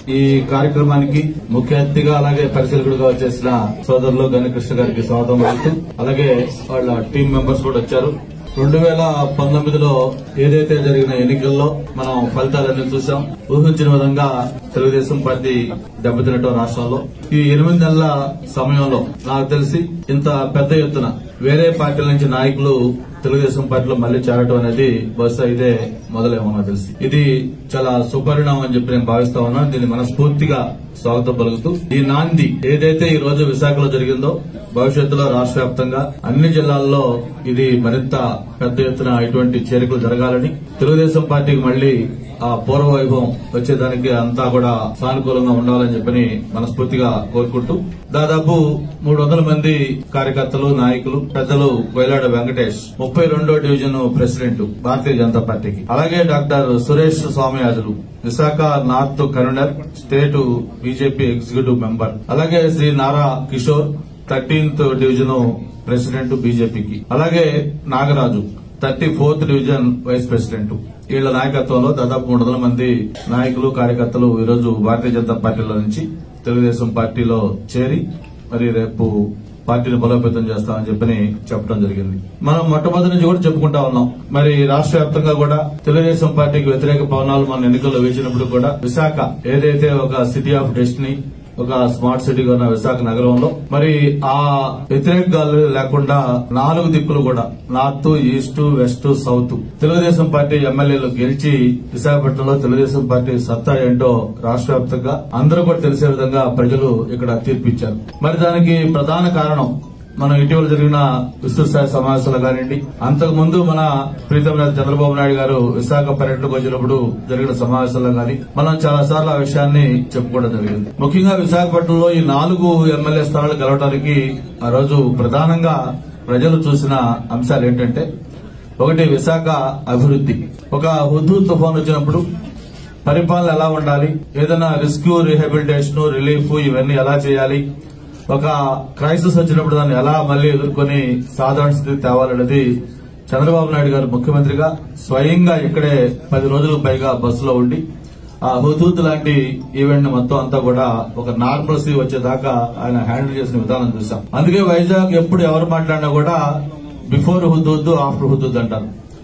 ఈ కార్యక్రమానికి ముఖ్య అతిథిగా అలాగే పరిశీలకుడిగా వచ్చేసిన సోదరులు గణకృష్ణ గారికి స్వాగతం పలుకుతూ అలాగే వాళ్ళ టీం మెంబర్స్ కూడా వచ్చారు రెండు వేల పంతొమ్మిదిలో ఏదైతే జరిగిన ఎన్నికల్లో మనం ఫలితాలన్నీ చూసాం ఊహించిన విధంగా తెలుగుదేశం పార్టీ దెబ్బతినటం రాష్ట్రంలో ఈ ఎనిమిది నెలల సమయంలో నాకు తెలిసి ఇంత పెద్ద ఎత్తున వేరే పార్టీల నుంచి నాయకులు తెలుగుదేశం పార్టీలో మళ్లీ చేరటం అనేది బహుశా ఇదే మొదలేమో నాకు తెలిసి ఇది చాలా సుపరిణామం అని చెప్పి నేను భావిస్తా ఉన్నాను దీన్ని మనస్ఫూర్తిగా స్వాగతం పలుకుతూ ఈ నాంది ఏదైతే ఈ రోజు విశాఖలో జరిగిందో భవిష్యత్తులో రాష్ట్ర వ్యాప్తంగా అన్ని జిల్లాల్లో ఇది మరింత పెద్ద ఎత్తున ఇటువంటి చేరికలు జరగాలని తెలుగుదేశం పార్టీకి మళ్లీ ఆ పూర్వ వైభవం వచ్చేదానికి అంతా కూడా సానుకూలంగా ఉండాలని చెప్పని మనస్ఫూర్తిగా కోరుకుంటూ దాదాపు మూడు వందల మంది కార్యకర్తలు నాయకులు పెద్దలు కోయిలాడ వెంకటేష్ ముప్పై రెండో డివిజన్ ప్రెసిడెంట్ భారతీయ జనతా పార్టీకి అలాగే డాక్టర్ సురేష్ స్వామియాజులు Visakha north convener state BJP executive member అలాగే Shri Nara Kishore thirteenth division president బీజేపీకి అలాగే Nagaraju thirty fourth division vice president వీళ్ల నాయకత్వంలో దాదాపు మూడు వందల మంది నాయకులు కార్యకర్తలు ఈరోజు భారతీయ జనతా పార్టీలో నుంచి తెలుగుదేశం పార్టీలో చేరి మరి రేపు పార్టీని బలోపేతం చేస్తామని చెప్పని చెప్పడం జరిగింది మనం మొట్టమొదటి నుంచి కూడా చెప్పుకుంటా ఉన్నాం మరి రాష్ట్ర వ్యాప్తంగా కూడా తెలుగుదేశం పార్టీకి వ్యతిరేక పవనాలు మన ఎన్నికల్లో వేసినప్పుడు కూడా విశాఖ ఏదైతే ఒక సిటీ ఆఫ్ డెస్టినీ ఒక స్మార్ట్ సిటీగా ఉన్న విశాఖ నగరంలో మరి ఆ వ్యతిరేక గాలు లేకుండా నాలుగు దిక్కులు కూడా north east west south Telugu Desam party ఎమ్మెల్యేలు గెలిచి విశాఖపట్నంలో తెలుగుదేశం పార్టీ సత్తా ఏంటో రాష్ట్ర వ్యాప్తంగా అందరూ కూడా తెలిసే విధంగా ప్రజలు ఇక్కడ తీర్పిచ్చారు మరి దానికి ప్రధాన కారణం మనం ఇటీవల జరిగిన విస్తృత స్థాయి సమావేశాలు కానివ్వండి అంతకు ముందు మన ప్రీతం నేత చంద్రబాబు నాయుడు గారు విశాఖ పర్యటనకు వచ్చినప్పుడు జరిగిన సమావేశాల్లో గాని మనం చాలా సార్లు ఆ విషయాన్ని చెప్పుకోవడం జరిగింది ముఖ్యంగా విశాఖపట్నంలో ఈ నాలుగు ఎమ్మెల్యే స్థానాలు గెలవడానికి ఆ రోజు ప్రధానంగా ప్రజలు చూసిన అంశాలు ఏంటంటే ఒకటి విశాఖ అభివృద్ది ఒక హుద్దు తుఫాన్ వచ్చినప్పుడు పరిపాలన ఎలా ఉండాలి ఏదైనా రెస్క్యూ రీహాబిలిటేషన్ రిలీఫ్ ఇవన్నీ ఎలా చేయాలి ఒక క్రైసిస్ వచ్చినప్పుడు దాన్ని ఎలా మళ్లీ ఎదుర్కొని సాధారణ స్థితి తేవాలనేది చంద్రబాబు నాయుడు గారు ముఖ్యమంత్రిగా స్వయంగా ఇక్కడే పది రోజులకు పైగా బస్సులో ఉండి ఆ హుదూద్ లాంటి ఈవెంట్ మొత్తం అంతా కూడా ఒక నార్మల్సీ వచ్చేదాకా ఆయన హ్యాండిల్ చేసిన విధానం చూసాం అందుకే వైజాగ్ ఎప్పుడు ఎవరు మాట్లాడినా కూడా బిఫోర్ హుదూద్ ఆఫ్టర్ హుదూద్ అంటారు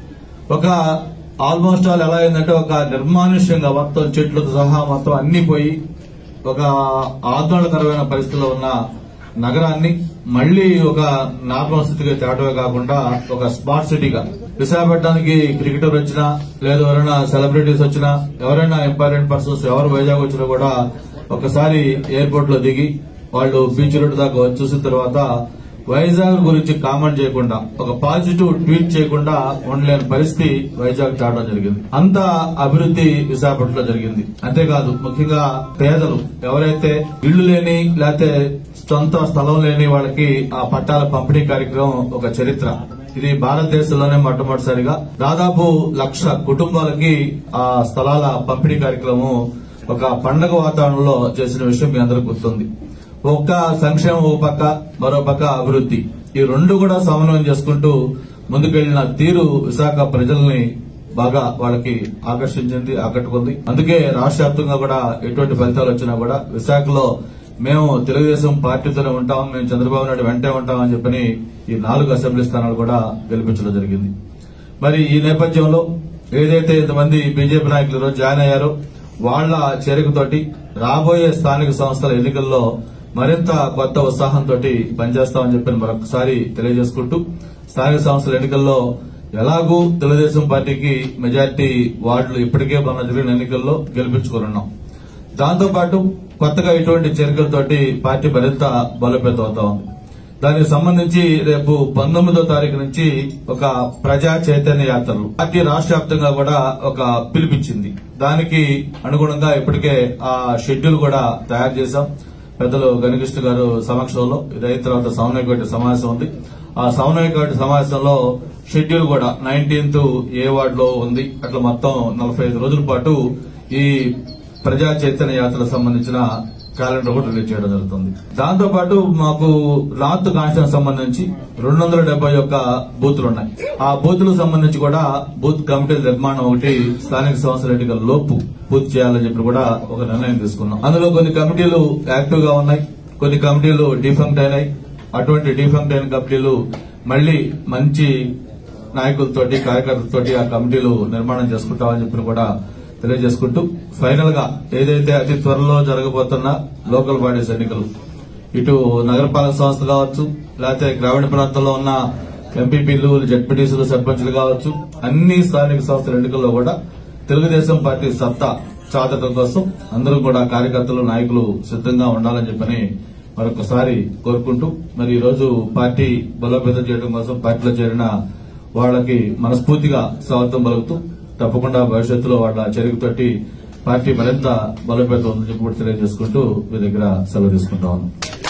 ఒక ఆల్మోస్ట్ ఆల్ ఎలా అయిందంటే ఒక నిర్మానుష్యంగా మొత్తం చెట్లతో సహా మొత్తం అన్ని పోయి ఒక ఆందోళనకరమైన పరిస్థితిలో ఉన్న నగరాన్ని మళ్లీ ఒక నార్మల్ స్థితిగా తేవడమే కాకుండా ఒక స్మార్ట్ సిటీగా విశాఖపట్నానికి క్రికెటర్ వచ్చినా లేదా ఎవరైనా సెలబ్రిటీస్ వచ్చినా ఎవరైనా ఇంపార్టెంట్ పర్సన్స్ ఎవరు వైజాగ్ వచ్చినా కూడా ఒకసారి ఎయిర్పోర్ట్ లో దిగి వాళ్ళు బీచ్ రోడ్ దాకా వచ్చి చూసిన తర్వాత వైజాగ్ గురించి కామెంట్ చేయకుండా ఒక పాజిటివ్ ట్వీట్ చేయకుండా ఉండలేని పరిస్థితి వైజాగ్ చాటం జరిగింది అంత అభివృద్ధి విశాఖపట్నంలో జరిగింది అంతేకాదు ముఖ్యంగా పేదలు ఎవరైతే ఇళ్లు లేని లేకపోతే సొంత స్థలం లేని వాళ్ళకి ఆ పట్టాల పంపిణీ కార్యక్రమం ఒక చరిత్ర ఇది భారతదేశంలోనే మొట్టమొదటిసారిగా దాదాపు లక్ష కుటుంబాలకి ఆ స్థలాల పంపిణీ కార్యక్రమం ఒక పండగ వాతావరణంలో చేసిన విషయం మీ అందరికీ గుర్తుంది ఒక్క సంక్షేమం ఒక పక్క మరో పక్క అభివృద్ధి ఈ రెండు కూడా సమన్వయం చేసుకుంటూ ముందుకెళ్లిన తీరు విశాఖ ప్రజల్ని బాగా వాళ్ళకి ఆకర్షించింది ఆకట్టుకుంది అందుకే రాష్ట్ర వ్యాప్తంగా కూడా ఎటువంటి ఫలితాలు వచ్చినా కూడా విశాఖలో మేము తెలుగుదేశం పార్టీతోనే ఉంటాం మేము చంద్రబాబు నాయుడు వెంటే ఉంటాం అని చెప్పని ఈ నాలుగు అసెంబ్లీ స్థానాలు కూడా గెలిపించడం జరిగింది మరి ఈ నేపథ్యంలో ఏదైతే ఇంతమంది బీజేపీ నాయకులు ఈరోజు జాయిన్ అయ్యారో వాళ్ల చేరికతోటి రాబోయే స్థానిక సంస్థల ఎన్నికల్లో మరింత కొత్త ఉత్సాహంతో పనిచేస్తామని చెప్పి మరొకసారి తెలియజేసుకుంటూ స్థానిక సంస్థల ఎన్నికల్లో ఎలాగూ తెలుగుదేశం పార్టీకి మెజార్టీ వార్డులు ఇప్పటికే మన జరిగిన ఎన్నికల్లో గెలిపించుకోనున్నాం దాంతో పాటు కొత్తగా ఇటువంటి చేరికలతోటి పార్టీ మరింత బలోపేతం అవుతా ఉంది దానికి సంబంధించి రేపు పంతొమ్మిదో తారీఖు నుంచి ఒక ప్రజా చైతన్య యాత్రలు పార్టీ రాష్ట్ర వ్యాప్తంగా కూడా ఒక పిలిపించింది దానికి అనుగుణంగా ఇప్పటికే ఆ షెడ్యూల్ కూడా తయారు చేశాం పెద్దలు గణకృష్ణ గారు సమక్షంలో ఇది అయిన తర్వాత సమన్వయ కమిటీ సమావేశం ఉంది ఆ సమన్వయ కమిటీ సమావేశంలో షెడ్యూల్ కూడా నైన్టీన్త్ ఏ వార్డ్ లో ఉంది అట్లా మొత్తం నలభై ఐదు రోజుల పాటు ఈ ప్రజా చైతన్య యాత్రకు సంబంధించిన క్యాలెండర్ కూడా రిలీజ్ చేయడం జరుగుతుంది దాంతో పాటు మాకు నార్త్ కాన్స్టిట్యూన్ సంబంధించి రెండు వందల డెబ్బై ఒక్క బూతులు ఉన్నాయి ఆ బూతులకు సంబంధించి కూడా బూత్ కమిటీ నిర్మాణం ఒకటి స్థానిక సంస్థల ఎన్నికల లోపు పూర్తి చేయాలని చెప్పి కూడా ఒక నిర్ణయం తీసుకున్నాం అందులో కొన్ని కమిటీలు యాక్టివ్ గా ఉన్నాయి కొన్ని కమిటీలు డిఫంక్ట్ అయినాయి అటువంటి డిఫంక్ట్ అయిన కమిటీలు మళ్లీ మంచి నాయకులతోటి కార్యకర్తలతోటి ఆ కమిటీలు నిర్మాణం చేసుకుంటామని చెప్పి కూడా తెలియజేసుకుంటూ ఫైనల్ గా ఏదైతే అతి త్వరలో జరగబోతున్న లోకల్ బాడీస్ ఎన్నికలు ఇటు నగరపాలక సంస్థ కావచ్చు లేకపోతే గ్రామీణ ప్రాంతంలో ఉన్న ఎంపీపీలు జడ్పీటీసీలు సర్పంచ్లు కావచ్చు అన్ని స్థానిక సంస్థల ఎన్నికల్లో కూడా తెలుగుదేశం పార్టీ సత్తా చాటడం కోసం అందరూ కూడా కార్యకర్తలు నాయకులు సిద్ధంగా ఉండాలని చెప్పని మరొకసారి కోరుకుంటూ మరి ఈ రోజు పార్టీ బలోపేతం చేయడం కోసం పార్టీలో చేరిన వాళ్ళకి మనస్ఫూర్తిగా స్వాగతం పలుకుతూ తప్పకుండా భవిష్యత్తులో వాళ్ళ చర్యతోటి పార్టీ మరింత బలోపేతం ఉందని చెప్పి కూడా తెలియజేసుకుంటూ మీ దగ్గర సెలవు తీసుకుంటా ఉన్నాం